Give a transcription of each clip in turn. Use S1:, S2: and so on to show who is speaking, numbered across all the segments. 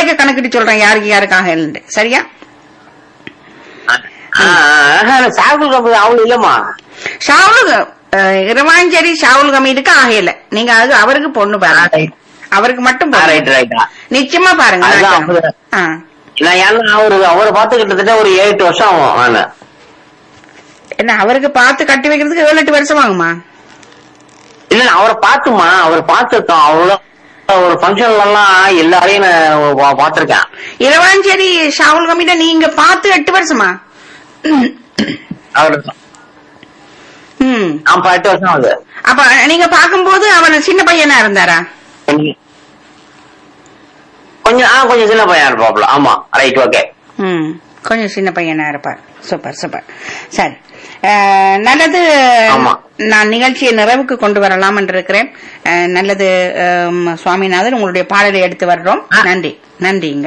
S1: கேட்க கணக்கிட்டு சொல்றேன் யாருக்கு யாருக்காக இல்லைன்னு சரியா
S2: சாகுல் கபூர் அவங்க இல்லம்மா
S1: ஷாவுல் அஹ், இரவாஞ்சேரி ஷாவுல் கமீதுக்கு ஆகையில நீங்க அது அவருக்கு பொண்ணு பாருங்க அவருக்கு மட்டும் பாருங்க
S2: ரைட் ரைட்டா
S1: நிச்சயமா பாருங்க
S2: அதுதான்
S1: நான்
S2: அவரு.
S1: ஆ.
S2: நான் ஏன்னா அவரு அவரை பார்த்து கிட்டத்தட்ட ஒரு ஏழு எட்டு வருஷம் ஆகும் நானு
S1: என்ன அவருக்கு பார்த்து கட்டி வைக்கிறதுக்கு ஏழு எட்டு வருஷம் ஆகுமா
S2: இல்ல நான் அவரை பார்த்துமா அவரை பார்த்துருக்கோம் அவ்வளோ ஒரு ஃபங்க்ஷன்ல எல்லாம் எல்லாரையும் நான் பா- பார்த்திருக்கேன்
S1: இரவாஞ்சேரி ஷாவுல் கமீட நீங்க பார்த்து எட்டு வருஷமா
S2: அவரு
S1: ம்
S2: ஆமா எட்டு வருஷம் ஆகுது
S1: அப்ப நீங்க பார்க்கும்போது அவர் சின்ன பையனா இருந்தாரா
S2: கொஞ்சம் கொஞ்சம் ஆ கொஞ்சம் சின்ன பையன் இருப்பாப்ல ஆமா ரைட் ஓகே
S1: ம் கொஞ்சம் சின்ன பையனா இருப்பார் சூப்பர் சூப்பர் சரி அஹ், நல்லது
S2: ஆமா.
S1: நான் நிகழ்ச்சியை நிறைவுக்கு கொண்டு வரலாம் என்று இருக்கிறேன் அஹ், நல்லது அம், சுவாமிநாதன் உங்களுடைய பாடலை எடுத்து வர்றோம்
S2: ஆ.
S1: நன்றி நன்றிங்க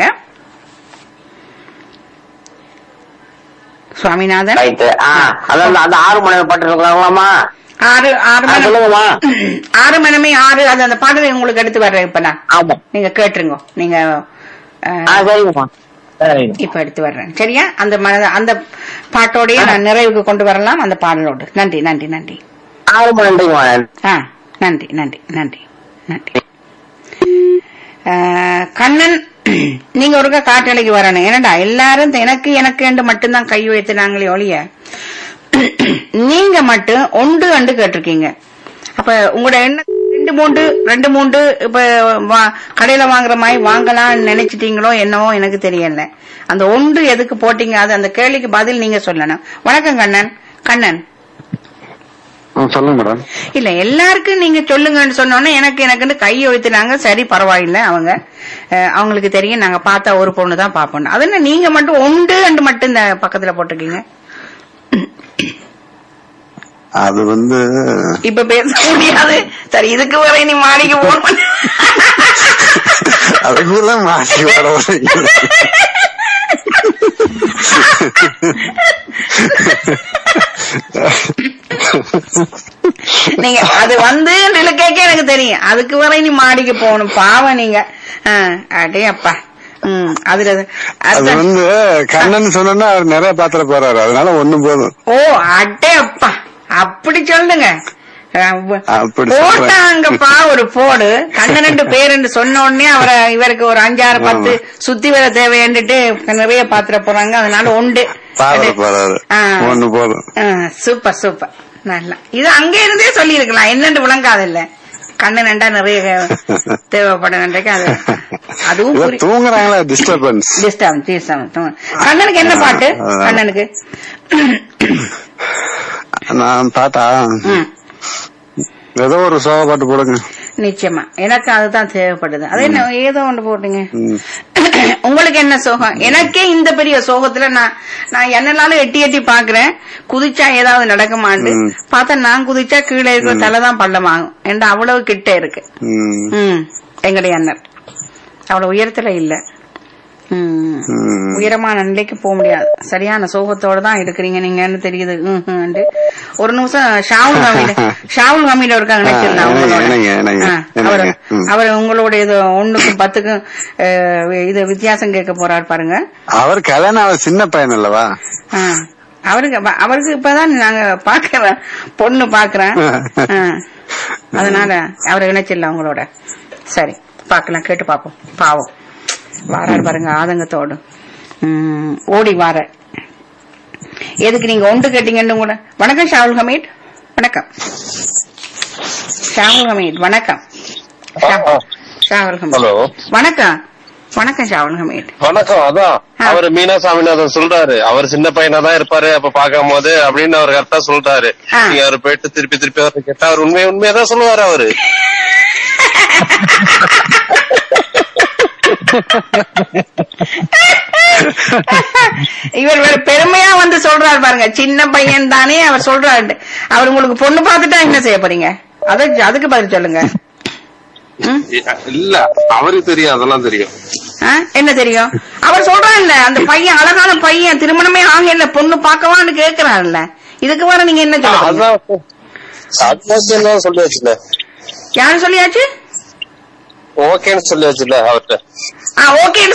S1: சுவாமிநாதன்
S2: ரைட் ஆ அதான் அந்த ஆறு மணி பாட்டு இருக்கலாமா
S1: ஆறு ஆறு
S2: ஆ,
S1: மணி
S2: சொல்லுங்கம்மா
S1: ஆறு மணிமே ஆறு அது அந்த பாடலை உங்களுக்கு எடுத்து வர்றேன் இப்ப நான்
S2: ஆமா
S1: நீங்க கேட்டுருங்க நீங்க அஹ்,
S2: ஆ சரிங்கம்மா சரிங்க
S1: இப்ப எடுத்து வர்றேன் சரியா அந்த மனத அந்த பாட்டோடய நான் நிறைவுக்கு கொண்டு வரலாம் அந்த பாடலோடு நன்றி நன்றி நன்றி
S2: ஆறு மணி நன்றிங்கம்மா
S1: ஆ நன்றி நன்றி நன்றி நன்றி ஆஹ், கண்ணன் நீங்க ஒருக்கா காட்டலைக்கு வரணும் ஏனடா எல்லாரும் எனக்கு எனக்கு என்று மட்டும்தான் கை வைத்தினாங்களே ஒழிய நீங்க மட்டும் ஒன்று அண்டு கேட்டிருக்கீங்க அப்ப உங்களோட என்ன ரெண்டு மூன்று ரெண்டு மூன்று இப்ப வா- கடையில வாங்குற மாதிரி வாங்கலாம்னு நினைச்சிட்டீங்களோ என்னவோ எனக்கு தெரியல அந்த ஒன்று எதுக்கு போட்டீங்க அது அந்த கேள்விக்கு பதில் நீங்க சொல்லணும் வணக்கம் கண்ணன் கண்ணன்
S3: சொல்லுங்க மேடம்
S1: இல்ல எல்லாருக்கும் நீங்க சொல்லுங்கன்னு சொன்னோன்னே எனக்கு எனக்குன்னு கையை வைத்துனாங்க சரி பரவாயில்ல அவங்க அஹ், அவங்களுக்கு தெரியும் நாங்க பார்த்தா ஒரு பொண்ணு தான் பாப்போம் அது என்ன நீங்க மட்டும் உண்டு அண்டு மட்டும் இந்த பக்கத்துல போட்டிருக்கீங்க
S3: அது வந்து
S1: இப்ப பேச முடியாது சரி இதுக்கு வரை நீ மாடிக்கு போன் பண்ண
S3: அதுக்குள்ள மாற்றி வர வரீங்க.
S1: நீங்க அது வந்து கேட்க எனக்கு தெரியும் அதுக்கு வரை நீ மாடிக்கு போகணும் பாவம் நீங்க அஹ், அடே அப்பா ம் அதுல
S3: அது
S1: அது
S3: வந்து கண்ணன் சொன்னா அவர் நிறைய பாத்திர போறாரு அதனால ஒண்ணு போதும்
S1: ஓ அடே அப்பா அப்படி சொல்லுங்க அஹ்,
S3: அப்படி சொல்றேன்.
S1: போட்டாங்கப்பா ஒரு போடு கண்ணனண்டு பேருன்னு சொன்ன உடனே அவரை இவருக்கு ஒரு அஞ்சாறு பத்து சுத்தி வர தேவையாண்டுட்டு நிறைய பாத்திர போறாங்க அதனால உண்டு
S3: பாத்திர போறாரு
S1: ஆ.
S3: ஒண்ணு போதும்
S1: ஆ, சூப்பர் சூப்பர் நல்லா இது அங்க இருந்தே சொல்லி இருக்கலாம் என்னன்னு விளங்காது இல்ல கண்ணனண்டா நிறைய தேவைப்படும் அது அதுவும்
S3: இல்ல,
S1: புரி-
S3: தூங்குறாங்களா டிஸ்டர்பன்ஸ்
S1: டிஸ்டர்ப் டிஸ்டர்ப் கண்ணனுக்கு என்ன பாட்டு
S3: அதான்.
S1: கண்ணனுக்கு
S3: நான் பாட்டா
S1: ம்
S3: ஏதோ ஒரு சோக பாட்டு போடுங்க
S1: நிச்சயமா எனக்கு அதுதான் தேவைப்படுது அது என்ன ஏதோ ஒன்று போட்டீங்க
S3: ம்.
S1: உங்களுக்கு என்ன சோகம் எனக்கே இந்த பெரிய சோகத்துல நான் நான் என்னனாலும் எட்டி எட்டி பாக்குறேன் குதிச்சா ஏதாவது நடக்குமான்னு
S3: ம்.
S1: பார்த்தா நான் குதிச்சா கீழே இருக்கிற தலைதான் பள்ளமாகும் என்ற அவ்வளவு கிட்ட இருக்கு
S3: ம்.
S1: ம் எங்களுடைய அண்ணன் அவ்வளவு உயரத்துல இல்ல ம்.
S3: ம்.
S1: உயரமான நிலைக்கு போக முடியாது சரியான சோகத்தோட தான் இருக்கிறீங்க நீங்கன்னு தெரியுது ம், ம்ன்ட்டு. ஒரு நிமிஷம் ஷாவுல் ஹமீட் ஷாவுல் ஹமீட் இருக்காங்க நினைச்சிருந்தேன்
S3: ஆ,
S1: உங்களோட.
S3: என்னங்க, என்னங்க,
S1: ஆ,
S3: என்னங்க,
S1: அவர்
S3: ம்.
S1: அவர் உங்களோட இது ஒண்ணுக்கும் பத்துக்கும் அஹ், இது வித்தியாசம் கேட்க போறாரு பாருங்க
S3: அவர் கல்யாணம் அவர் சின்ன பையன் அல்லவா
S1: ஆ. அவருக்கு அப்ப- அவருக்கு இப்பதான் நாங்க பாக்குறோம் பொண்ணு பாக்குறேன் ஆ. அதனால அவரை இணைச்சிடலாம் உங்களோட சரி பாக்கலாம் கேட்டு பாப்போம் பாவம் வாராரு பாருங்க ஆதங்கத்தோடு ம், ஓடி வார எதுக்கு நீங்க ஒன்று கேட்டீங்கன்னு கூட வணக்கம் ஷாவுல் ஹமீட் வணக்கம் ஷாவுல் ஹமீட் வணக்கம் ஷா- ஷாவுல் ஹமீட்
S4: ஹலோ
S1: வணக்கம் வணக்கம் ஷாவுல் ஹமீட்
S4: வணக்கம் அதான்
S1: ஆ.
S4: அவர் மீனா சாமிநாதன் சொல்றாரு அவர் சின்ன பையனா தான் இருப்பாரு அப்ப பாக்கும் போது அப்படின்னு அவர் கரெக்டா சொல்லிட்டாரு
S1: ஆ.
S4: நீங்க அவர் போயிட்டு திருப்பி திருப்பி அவர் கேட்டா அவர் உண்மையை உண்மையதான் சொல்லுவாரு அவரு
S1: இவர் வேற பெருமையா வந்து சொல்றாரு பாருங்க சின்ன பையன் தானே அவர் சொல்றாரு அவர் உங்களுக்கு பொண்ணு பார்த்துட்டா என்ன செய்ய போறீங்க அத அதுக்கு பதில் சொல்லுங்க ம்?
S4: இல்ல அவருக்கு தெரியும் அதெல்லாம் தெரியும்
S1: ஆ? என்ன தெரியும் அவர் சொல்றான் இல்ல அந்த பையன் அழகான பையன் திருமணமே ஆகல பொண்ணு பார்க்கவான்னு கேக்குறாருல்ல இதுக்கு வர நீங்க என்ன சொல்ல போறீங்க?
S4: அதான் அதான் சொல்லியாச்சுல
S1: யாரு சொல்லியாச்சு
S4: ஓகேன்னு சொல்லியாச்சுல அவர்கிட்ட
S1: ஆ ஓகே